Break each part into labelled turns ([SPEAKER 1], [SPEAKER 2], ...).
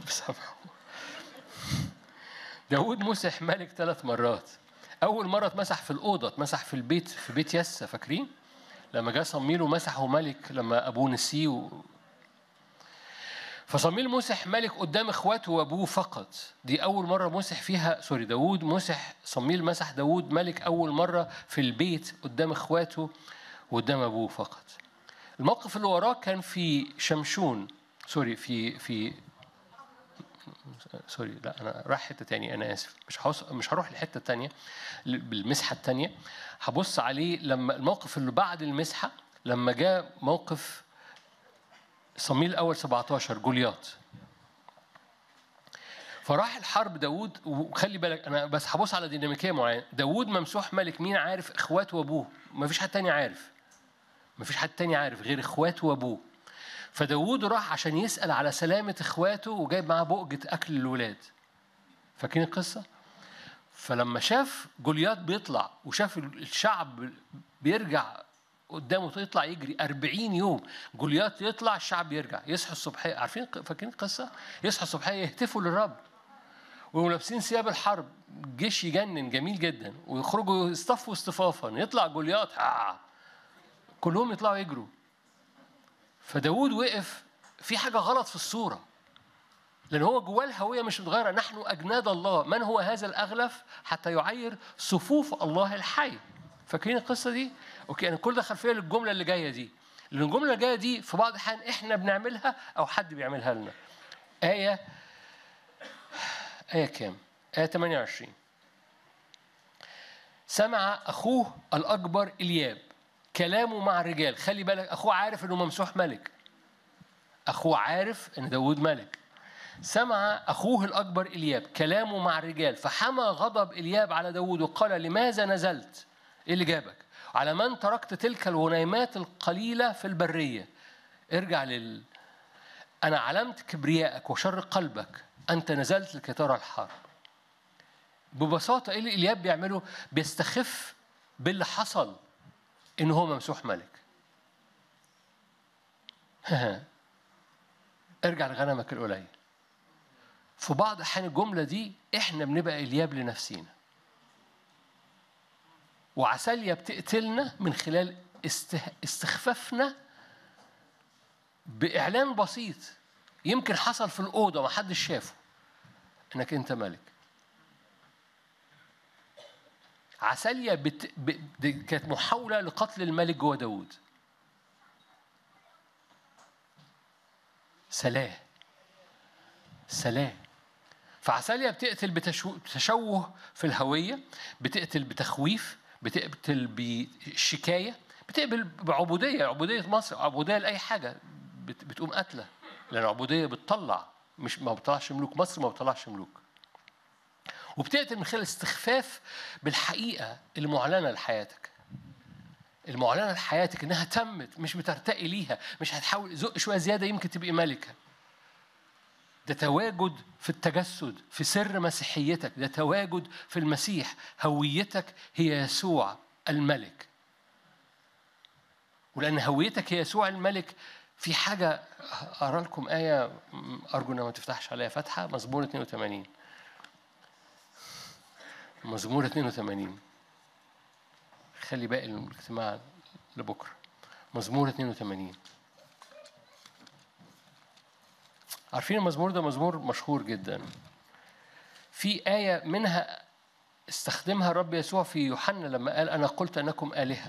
[SPEAKER 1] رب سامحه داود مسح ملك ثلاث مرات أول مرة اتمسح في الأوضة اتمسح في البيت في بيت يسا فاكرين؟ لما جه صميل ومسحه ملك لما أبوه نسيه و... فصميل مسح ملك قدام اخواته وابوه فقط دي اول مره مسح فيها سوري داوود مسح صميل مسح داوود ملك اول مره في البيت قدام اخواته وقدام ابوه فقط الموقف اللي وراه كان في شمشون سوري في في سوري لا انا رايح حته تانية انا اسف مش هوص... مش هروح الحته التانية بالمسحه التانية هبص عليه لما الموقف اللي بعد المسحه لما جاء موقف صميل الأول 17 جولياط فراح الحرب داوود وخلي بالك انا بس هبص على ديناميكيه معينه داوود ممسوح ملك مين عارف اخواته وابوه ما فيش حد تاني عارف ما فيش حد تاني عارف غير اخواته وابوه فداوود راح عشان يسال على سلامه اخواته وجايب معاه بؤجه اكل للولاد فاكرين القصه فلما شاف جولياط بيطلع وشاف الشعب بيرجع قدامه يطلع يجري 40 يوم جولياط يطلع الشعب يرجع يصحوا الصبحيه عارفين فاكرين القصه؟ يصحوا الصبحيه يهتفوا للرب ويقوموا لابسين ثياب الحرب جيش يجنن جميل جدا ويخرجوا يصطفوا اصطفافا يطلع جولياط آه. كلهم يطلعوا يجروا فداود وقف في حاجه غلط في الصوره لأن هو جواه الهوية مش متغيرة نحن أجناد الله من هو هذا الأغلف حتى يعير صفوف الله الحي فاكرين القصة دي؟ اوكي انا كل ده خلفيه للجمله اللي جايه دي لان الجمله اللي جايه دي في بعض الاحيان احنا بنعملها او حد بيعملها لنا ايه ايه كام ايه 28 سمع اخوه الاكبر الياب كلامه مع الرجال خلي بالك اخوه عارف انه ممسوح ملك اخوه عارف ان داود ملك سمع أخوه الأكبر إلياب كلامه مع الرجال فحمى غضب إلياب على داود وقال لماذا نزلت إيه اللي جابك على من تركت تلك الغنيمات القليلة في البرية ارجع لل أنا علمت كبريائك وشر قلبك أنت نزلت لكي ترى الحرب ببساطة إيه اللي إلياب بيعمله بيستخف باللي حصل إن هو ممسوح ملك ارجع لغنمك القليل في بعض أحيان الجملة دي إحنا بنبقى إلياب لنفسينا وعسالية بتقتلنا من خلال استخفافنا بإعلان بسيط يمكن حصل في الأوضة ما حدش شافه إنك أنت ملك عسالية بت... ب... كانت محاولة لقتل الملك جوه داود سلاه سلاه فعسالية بتقتل بتشوه في الهوية بتقتل بتخويف بتقتل بشكاية بتقبل بعبودية عبودية مصر عبودية لأي حاجة بتقوم قاتلة لأن العبودية بتطلع مش ما بتطلعش ملوك مصر ما بتطلعش ملوك وبتقتل من خلال استخفاف بالحقيقة المعلنة لحياتك المعلنة لحياتك إنها تمت مش بترتقي ليها مش هتحاول زق شوية زيادة يمكن تبقي ملكة ده تواجد في التجسد في سر مسيحيتك ده تواجد في المسيح هويتك هي يسوع الملك ولأن هويتك هي يسوع الملك في حاجة أقرأ لكم آية أرجو إنها ما تفتحش عليها فتحة مزمور 82 مزمور 82 خلي باقي الاجتماع لبكرة مزمور 82 عارفين المزمور ده مزمور مشهور جدا في آية منها استخدمها الرب يسوع في يوحنا لما قال أنا قلت أنكم آلهة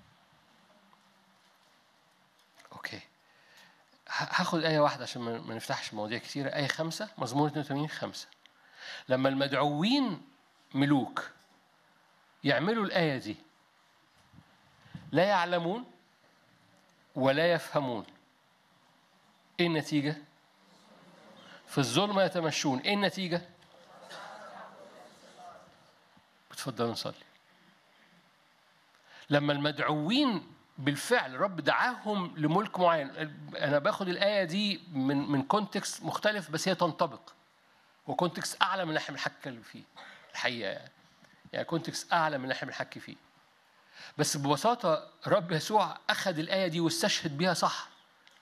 [SPEAKER 1] أوكي هاخد آية واحدة عشان ما نفتحش مواضيع كتيرة آية خمسة مزمور 82 خمسة لما المدعوين ملوك يعملوا الآية دي لا يعلمون ولا يفهمون ايه النتيجة؟ في الظلمة يتمشون ايه النتيجة؟ بتفضلوا نصلي لما المدعوين بالفعل رب دعاهم لملك معين انا باخد الايه دي من من كونتكست مختلف بس هي تنطبق وكونتكست اعلى من اللي احنا بنحكي فيه الحقيقه يعني يعني كونتكست اعلى من اللي احنا بنحكي فيه بس ببساطه رب يسوع اخذ الايه دي واستشهد بيها صح